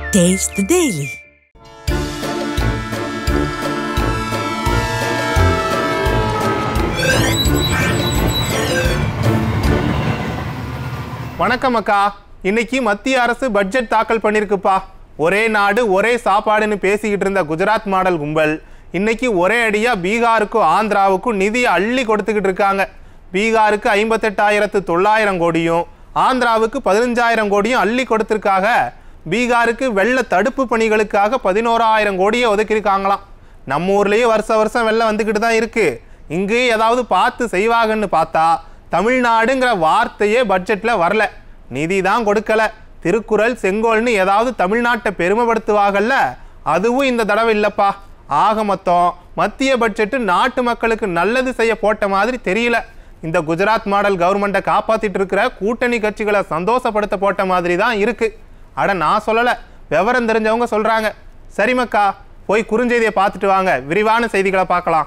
Taste the Daily. வணக்கம் அக்கா இன்னைக்கு மத்திய அரசு பட்ஜெட் தாக்கல் பண்ணிருக்குப்பா ஒரே நாடு ஒரே சாப்பாடுன்னு பேசிக்கிட்டு இருந்த குஜராத் மாடல் கும்பல் இன்னைக்கு ஒரே அடியா பீகாருக்கும் ஆந்திராவுக்கும் நிதியை அள்ளி கொடுத்துக்கிட்டு இருக்காங்க பீகாருக்கு ஐம்பத்தெட்டாயிரத்து தொள்ளாயிரம் கோடியும் ஆந்திராவுக்கு பதினஞ்சாயிரம் கோடியும் அள்ளி கொடுத்துருக்காக பீகாருக்கு வெள்ள தடுப்பு பணிகளுக்காக பதினோராயிரம் கோடியை ஒதுக்கியிருக்காங்களாம் நம்ம ஊர்லயே வருஷ வருஷம் வெள்ளம் வந்துக்கிட்டு தான் இருக்கு இங்கே ஏதாவது பார்த்து செய்வாங்கன்னு பார்த்தா தமிழ்நாடுங்கிற வார்த்தையே பட்ஜெட்ல வரல நிதி தான் கொடுக்கல திருக்குறள் செங்கோல்னு ஏதாவது தமிழ்நாட்டை பெருமைப்படுத்துவாங்கல்ல அதுவும் இந்த தடவை இல்லப்பா ஆக மொத்தம் மத்திய பட்ஜெட்டு நாட்டு மக்களுக்கு நல்லது செய்ய போட்ட மாதிரி தெரியல இந்த குஜராத் மாடல் கவர்மெண்ட்டை காப்பாத்திட்டு இருக்கிற கூட்டணி கட்சிகளை சந்தோஷப்படுத்த போட்ட மாதிரி தான் இருக்கு அட நான் சொல்லல விவரம் தெரிஞ்சவங்க சொல்றாங்க சரி மக்கா போய் குறுஞ்செய்தியை பார்த்துட்டு வாங்க விரிவான செய்திகளை பார்க்கலாம்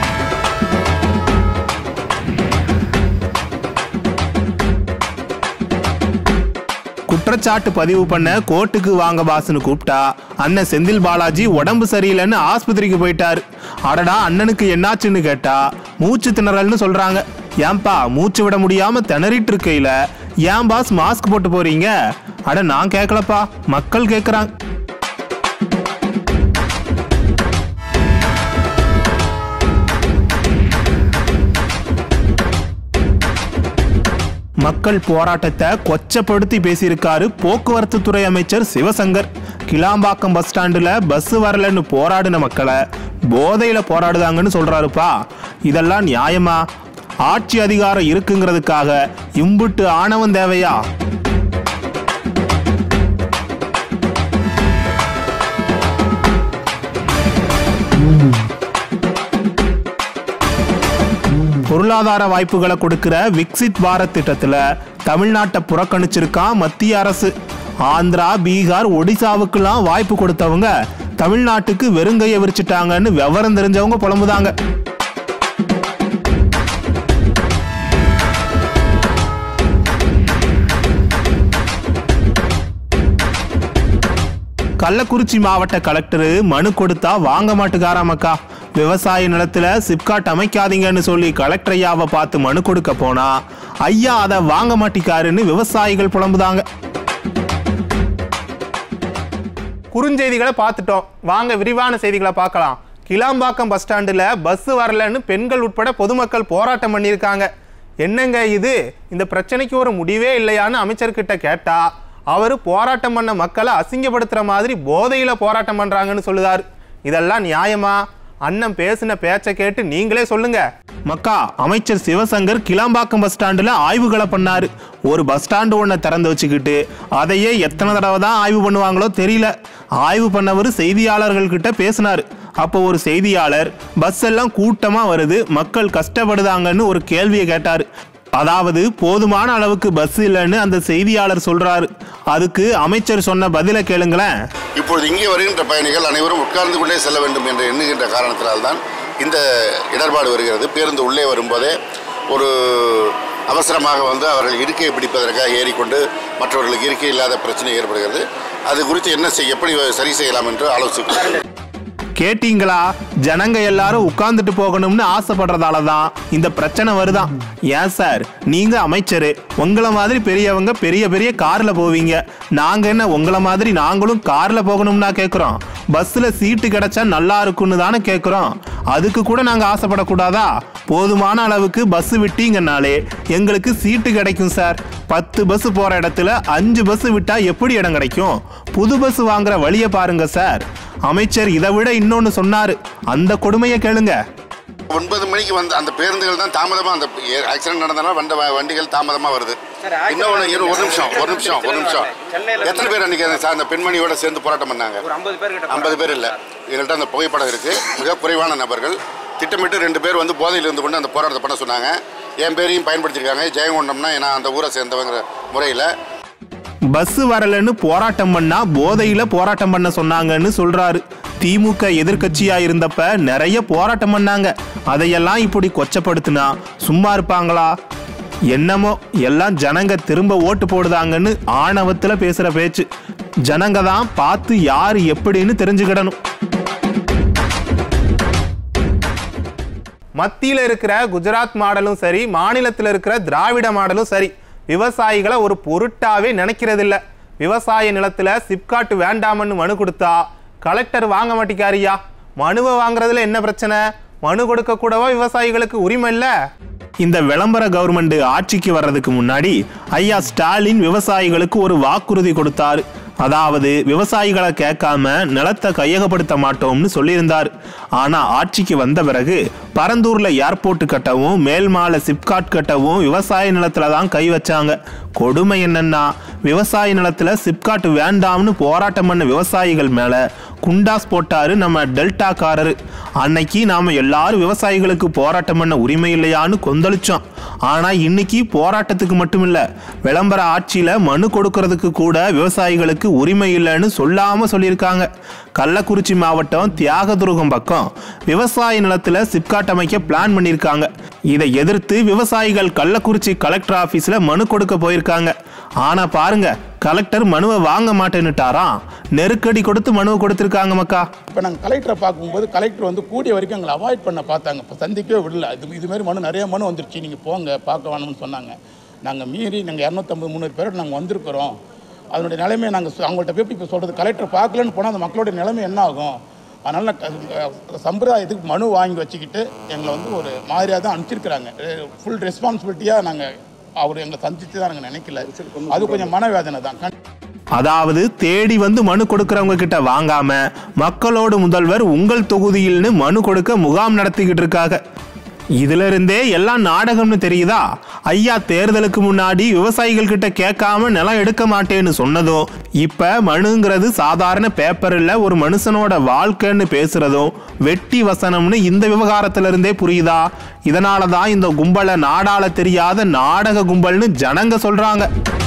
குற்றச்சாட்டு பதிவு பண்ண கோர்ட்டுக்கு வாங்க பாஸ்னு கூப்பிட்டா அண்ணன் செந்தில் பாலாஜி உடம்பு சரியில்லைன்னு ஆஸ்பத்திரிக்கு போயிட்டாரு அடடா அண்ணனுக்கு என்னாச்சுன்னு கேட்டா மூச்சு திணறல்னு சொல்றாங்க ஏன்பா மூச்சு விட முடியாம திணறிட்டு இருக்கையில ஏன் பாஸ் மாஸ்க் போட்டு போறீங்க அட நான் கேட்கலப்பா மக்கள் கேட்குறாங்க மக்கள் போராட்டத்தை கொச்சப்படுத்தி பேசியிருக்காரு போக்குவரத்து துறை அமைச்சர் சிவசங்கர் கிளாம்பாக்கம் பஸ் ஸ்டாண்டுல பஸ் வரலன்னு போராடின மக்களை போதையில போராடுதாங்கன்னு சொல்றாருப்பா இதெல்லாம் நியாயமா ஆட்சி அதிகாரம் இருக்குங்கிறதுக்காக இம்புட்டு ஆணவம் தேவையா பொருளாதார வாய்ப்புகளை கொடுக்கிற விக்சித் பாரத் திட்டத்துல தமிழ்நாட்டை புறக்கணிச்சிருக்கான் மத்திய அரசு ஆந்திரா பீகார் ஒடிசாவுக்கெல்லாம் வாய்ப்பு கொடுத்தவங்க தமிழ்நாட்டுக்கு வெறுங்கைய விரிச்சிட்டாங்கன்னு விவரம் தெரிஞ்சவங்க புலம்புதாங்க கள்ளக்குறிச்சி மாவட்ட கலெக்டர் மனு கொடுத்தா வாங்க மாட்டுக்காராமக்கா விவசாய நிலத்துல சிப்காட் அமைக்காதீங்கன்னு சொல்லி கலெக்டர் ஐயாவை பார்த்து மனு கொடுக்க போனா ஐயா அதை வாங்க மாட்டிக்காருன்னு விவசாயிகள் புலம்புதாங்க குறுஞ்செய்திகளை பார்த்துட்டோம் வாங்க விரிவான செய்திகளை பார்க்கலாம் கிளாம்பாக்கம் பஸ் ஸ்டாண்டில் பஸ் வரலன்னு பெண்கள் உட்பட பொதுமக்கள் போராட்டம் பண்ணியிருக்காங்க என்னங்க இது இந்த பிரச்சனைக்கு ஒரு முடிவே இல்லையான்னு அமைச்சர்கிட்ட கேட்டா அவர் போராட்டம் பண்ண மக்களை அசிங்கப்படுத்துற மாதிரி போதையில போராட்டம் பண்றாங்கன்னு சொல்லுதாரு இதெல்லாம் நியாயமா அண்ணன் பேசின பேச்சை கேட்டு நீங்களே சொல்லுங்க மக்கா அமைச்சர் சிவசங்கர் கிளாம்பாக்கம் பஸ் ஸ்டாண்டுல ஆய்வுகளை பண்ணாரு ஒரு பஸ் ஸ்டாண்டு ஒன்றை திறந்து வச்சுக்கிட்டு அதையே எத்தனை தடவை தான் ஆய்வு பண்ணுவாங்களோ தெரியல ஆய்வு பண்ணவர் செய்தியாளர்கள் கிட்ட பேசினாரு அப்போ ஒரு செய்தியாளர் பஸ் எல்லாம் கூட்டமா வருது மக்கள் கஷ்டப்படுதாங்கன்னு ஒரு கேள்வியை கேட்டாரு அதாவது போதுமான அளவுக்கு பஸ் இல்லைன்னு அந்த செய்தியாளர் சொல்றாரு அதுக்கு அமைச்சர் சொன்ன பதிலை கேளுங்களேன் இப்பொழுது இங்கே வருகின்ற பயணிகள் அனைவரும் உட்கார்ந்து கொண்டே செல்ல வேண்டும் என்று எண்ணுகின்ற காரணத்தினால்தான் இந்த இடர்பாடு வருகிறது பேருந்து உள்ளே வரும்போதே ஒரு அவசரமாக வந்து அவர்கள் இருக்கையை பிடிப்பதற்காக ஏறிக்கொண்டு மற்றவர்களுக்கு இருக்கை இல்லாத பிரச்சனை ஏற்படுகிறது அது குறித்து என்ன செய்ய எப்படி சரி செய்யலாம் என்று ஆலோசிக்கிறோம் கேட்டீங்களா ஜனங்க எல்லாரும் உட்கார்ந்துட்டு போகணும்னு ஆசைப்படுறதால தான் இந்த பிரச்சனை வருதாம் ஏன் சார் நீங்க அமைச்சரு உங்களை மாதிரி பெரியவங்க பெரிய பெரிய கார்ல போவீங்க நாங்க என்ன உங்களை மாதிரி நாங்களும் கார்ல போகணும்னா கேக்குறோம் பஸ்ல சீட்டு கிடைச்சா நல்லா இருக்கும்னு தானே கேக்குறோம் அதுக்கு கூட நாங்க ஆசைப்படக்கூடாதா போதுமான அளவுக்கு பஸ் விட்டீங்கன்னாலே எங்களுக்கு சீட்டு கிடைக்கும் சார் பத்து பஸ் போற இடத்துல அஞ்சு பஸ் விட்டா எப்படி இடம் கிடைக்கும் புது பஸ் வாங்குற வழியை பாருங்க சார் அமைச்சர் இதை விட இன்னொன்னு சொன்னாரு அந்த கொடுமையை கேளுங்க ஒன்பது மணிக்கு வந்து அந்த பேருந்துகள் தான் தாமதமாக அந்த ஆக்சிடென்ட் நடந்தனால வண்ட வண்டிகள் தாமதமாக வருது இன்னொன்று இரு ஒரு நிமிஷம் ஒரு நிமிஷம் ஒரு நிமிஷம் எத்தனை பேர் அன்றைக்கி சார் அந்த பெண்மணியோட சேர்ந்து போராட்டம் பண்ணாங்க ஒரு ஐம்பது பேர் கிட்ட ஐம்பது பேர் இல்லை எங்கள்கிட்ட அந்த புகைப்படம் இருக்குது மிக குறைவான நபர்கள் திட்டமிட்டு ரெண்டு பேர் வந்து போதையில் இருந்து கொண்டு அந்த போராட்டத்தை பண்ண சொன்னாங்க என் பேரையும் பயன்படுத்தியிருக்காங்க ஜெயங்கொண்டம்னா நான் அந்த ஊரை சேர்ந்தவங்கிற முறையில் பஸ் வரலன்னு போராட்டம் பண்ணா போதையில போராட்டம் பண்ண சொன்னாங்கன்னு சொல்றாரு திமுக எதிர்க்கட்சியா இருந்தப்ப நிறைய போராட்டம் பண்ணாங்க அதையெல்லாம் இப்படி கொச்சப்படுத்தினா சும்மா இருப்பாங்களா என்னமோ எல்லாம் ஜனங்க திரும்ப ஓட்டு போடுதாங்கன்னு ஆணவத்துல பேசுற பேச்சு ஜனங்க தான் பார்த்து யார் எப்படின்னு தெரிஞ்சுக்கிடணும் மத்தியில் இருக்கிற குஜராத் மாடலும் சரி மாநிலத்தில் இருக்கிற திராவிட மாடலும் சரி விவசாயிகளை ஒரு பொருட்டாவே நினைக்கிறதில்ல விவசாய நிலத்துல சிப்காட் வேண்டாமன்னு மனு கொடுத்தா கலெக்டர் வாங்க மாட்டிக்காரியா மனுவை வாங்குறதுல என்ன பிரச்சனை மனு கொடுக்க கூடவா விவசாயிகளுக்கு உரிமை இல்லை இந்த விளம்பர கவர்மெண்ட் ஆட்சிக்கு வர்றதுக்கு முன்னாடி ஐயா ஸ்டாலின் விவசாயிகளுக்கு ஒரு வாக்குறுதி கொடுத்தாரு அதாவது விவசாயிகளை கேட்காம நிலத்தை கையகப்படுத்த மாட்டோம்னு சொல்லியிருந்தார் ஆனா ஆட்சிக்கு வந்த பிறகு பரந்தூர்ல ஏர்போர்ட் கட்டவும் மேல்மால சிப்காட் கட்டவும் விவசாய நிலத்துல தான் கை வச்சாங்க கொடுமை என்னன்னா விவசாய நிலத்துல சிப்காட் வேண்டாம்னு போராட்டம் பண்ண விவசாயிகள் மேல குண்டாஸ் போட்டாரு நம்ம டெல்டாக்காரரு அன்னைக்கு நாம எல்லாரும் விவசாயிகளுக்கு போராட்டம் பண்ண உரிமை இல்லையான்னு கொந்தளிச்சோம் ஆனா இன்னைக்கு போராட்டத்துக்கு மட்டும் இல்ல விளம்பர ஆட்சியில மனு கொடுக்கறதுக்கு கூட விவசாயிகளுக்கு உரிமை இல்லைன்னு சொல்லாம சொல்லியிருக்காங்க கள்ளக்குறிச்சி மாவட்டம் தியாகதுருகம் பக்கம் விவசாய நிலத்துல சிப்காட் அமைக்க பிளான் பண்ணியிருக்காங்க இதை எதிர்த்து விவசாயிகள் கள்ளக்குறிச்சி கலெக்டர் ஆபீஸ்ல மனு கொடுக்க போயிருக்காங்க ஆனா பாருங்க கலெக்டர் மனுவை வாங்க மாட்டேன்னுட்டாராம் நெருக்கடி கொடுத்து மனுவை கொடுத்திருக்காங்க மக்கா இப்போ நாங்கள் கலெக்டரை பார்க்கும்போது கலெக்டர் வந்து கூடிய வரைக்கும் எங்களை அவாய்ட் பண்ண பார்த்தாங்க இப்போ சந்திக்கவே விடல இது இதுமாரி மனு நிறைய மனு வந்துருச்சு நீங்கள் போங்க பார்க்க வேணும்னு சொன்னாங்க நாங்கள் மீறி நாங்கள் இரநூத்தம்பது முந்நூறு பேரோட நாங்கள் வந்திருக்கிறோம் அதனுடைய நிலைமையை நாங்கள் அவங்கள்ட்ட போய் இப்போ சொல்கிறது கலெக்டர் பார்க்கலன்னு போனால் அந்த மக்களுடைய நிலைமை என்ன ஆகும் அதனால் நான் க- சம்பிரதாயத்துக்கு மனு வாங்கி வச்சுக்கிட்டு எங்களை வந்து ஒரு மாதிரியாக தான் அனுப்பிச்சிருக்கிறாங்க ஃபுல் ரெஸ்பான்சிபிலிட்டியாக நாங்கள் அவர் எங்களை சந்திச்சு தான் நாங்கள் நினைக்கல அது கொஞ்சம் மனவேதனை தான் கண் அதாவது தேடி வந்து மனு கொடுக்கறவங்க கிட்ட வாங்காம மக்களோடு முதல்வர் உங்கள் தொகுதியில்னு மனு கொடுக்க முகாம் நடத்திக்கிட்டு இருக்காங்க இதுல இருந்தே எல்லாம் நாடகம்னு தெரியுதா ஐயா தேர்தலுக்கு முன்னாடி விவசாயிகள் கிட்ட கேட்காம நிலம் எடுக்க மாட்டேன்னு சொன்னதும் இப்ப மனுங்கிறது சாதாரண பேப்பர் இல்ல ஒரு மனுஷனோட வாழ்க்கைன்னு பேசுறதும் வெட்டி வசனம்னு இந்த விவகாரத்துல இருந்தே புரியுதா இதனால தான் இந்த கும்பலை நாடால தெரியாத நாடக கும்பல்னு ஜனங்க சொல்றாங்க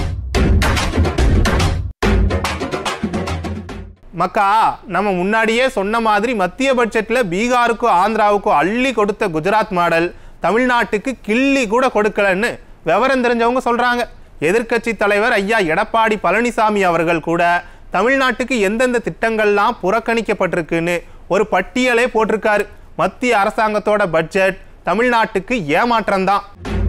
மக்கா நம்ம முன்னாடியே சொன்ன மாதிரி மத்திய பட்ஜெட்டில் பீகாருக்கும் ஆந்திராவுக்கும் அள்ளி கொடுத்த குஜராத் மாடல் தமிழ்நாட்டுக்கு கிள்ளி கூட கொடுக்கலன்னு விவரம் தெரிஞ்சவங்க சொல்றாங்க எதிர்க்கட்சி தலைவர் ஐயா எடப்பாடி பழனிசாமி அவர்கள் கூட தமிழ்நாட்டுக்கு எந்தெந்த திட்டங்கள்லாம் புறக்கணிக்கப்பட்டிருக்குன்னு ஒரு பட்டியலே போட்டிருக்காரு மத்திய அரசாங்கத்தோட பட்ஜெட் தமிழ்நாட்டுக்கு ஏமாற்றம்தான்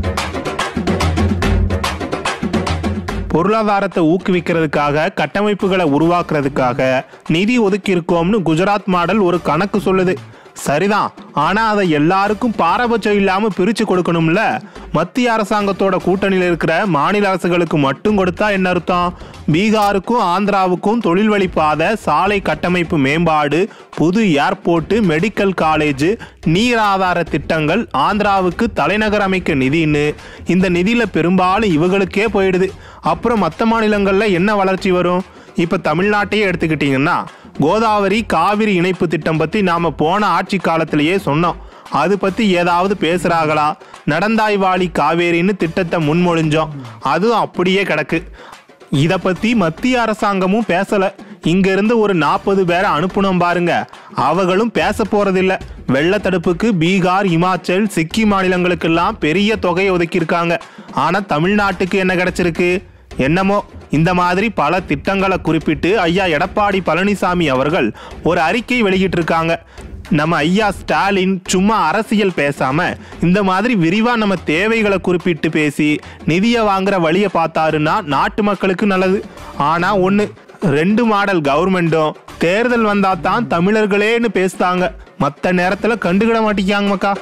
பொருளாதாரத்தை ஊக்குவிக்கிறதுக்காக கட்டமைப்புகளை உருவாக்குறதுக்காக நிதி ஒதுக்கி இருக்கோம்னு குஜராத் மாடல் ஒரு கணக்கு சொல்லுது சரிதான் ஆனா அதை எல்லாருக்கும் பாரபட்சம் இல்லாம பிரிச்சு கொடுக்கணும்ல மத்திய அரசாங்கத்தோட கூட்டணியில் இருக்கிற மாநில அரசுகளுக்கு மட்டும் கொடுத்தா என்ன அர்த்தம் பீகாருக்கும் ஆந்திராவுக்கும் தொழில் வழி பாதை சாலை கட்டமைப்பு மேம்பாடு புது ஏர்போர்ட்டு மெடிக்கல் காலேஜ் நீர் ஆதார திட்டங்கள் ஆந்திராவுக்கு தலைநகர் அமைக்க நிதின்னு இந்த நிதியில பெரும்பாலும் இவங்களுக்கே போயிடுது அப்புறம் மற்ற மாநிலங்கள்ல என்ன வளர்ச்சி வரும் இப்ப தமிழ்நாட்டையே எடுத்துக்கிட்டீங்கன்னா கோதாவரி காவிரி இணைப்பு திட்டம் பத்தி நாம போன ஆட்சி காலத்திலேயே சொன்னோம் அது பத்தி ஏதாவது பேசுறாங்களா நடந்தாய்வாளி காவேரின்னு திட்டத்தை முன்மொழிஞ்சோம் அதுவும் அப்படியே கிடக்கு இத பத்தி மத்திய அரசாங்கமும் பேசல இங்க இருந்து ஒரு நாற்பது பேரை அனுப்புனோம் பாருங்க அவங்களும் பேச போறதில்ல வெள்ள தடுப்புக்கு பீகார் இமாச்சல் சிக்கிம் மாநிலங்களுக்கெல்லாம் பெரிய தொகையை ஒதுக்கியிருக்காங்க ஆனா தமிழ்நாட்டுக்கு என்ன கிடைச்சிருக்கு என்னமோ இந்த மாதிரி பல திட்டங்களை குறிப்பிட்டு ஐயா எடப்பாடி பழனிசாமி அவர்கள் ஒரு அறிக்கை வெளியிட்டிருக்காங்க நம்ம ஐயா ஸ்டாலின் சும்மா அரசியல் பேசாம இந்த மாதிரி விரிவா நம்ம தேவைகளை குறிப்பிட்டு பேசி நிதியை வாங்குற வழியை பார்த்தாருன்னா நாட்டு மக்களுக்கு நல்லது ஆனா ஒண்ணு ரெண்டு மாடல் கவர்மெண்ட்டும் தேர்தல் வந்தா தான் தமிழர்களேன்னு பேசுதாங்க மற்ற நேரத்துல கண்டுக்கிட மாட்டேங்காங்க மக்கா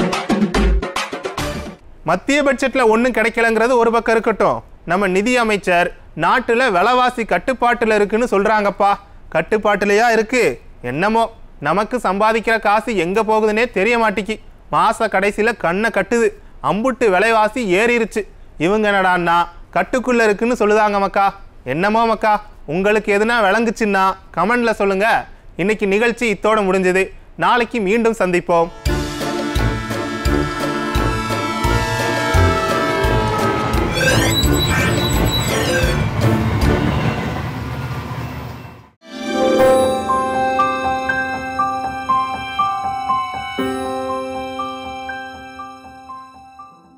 மத்திய பட்ஜெட்ல ஒன்றும் கிடைக்கலங்கிறது ஒரு பக்கம் இருக்கட்டும் நம்ம நிதி அமைச்சர் நாட்டுல விலைவாசி கட்டுப்பாட்டுல இருக்குன்னு சொல்றாங்கப்பா கட்டுப்பாட்டுலயா இருக்கு என்னமோ நமக்கு சம்பாதிக்கிற காசு எங்க போகுதுன்னே தெரிய மாட்டிக்கி மாச கடைசியில கண்ணை கட்டுது அம்புட்டு விலைவாசி ஏறிருச்சு இவங்க என்னடான்னா கட்டுக்குள்ள இருக்குன்னு சொல்லுதாங்க மக்கா என்னமோ மக்கா உங்களுக்கு எதுனா விளங்குச்சுன்னா கமெண்ட்ல சொல்லுங்க இன்னைக்கு நிகழ்ச்சி இத்தோட முடிஞ்சது நாளைக்கு மீண்டும் சந்திப்போம்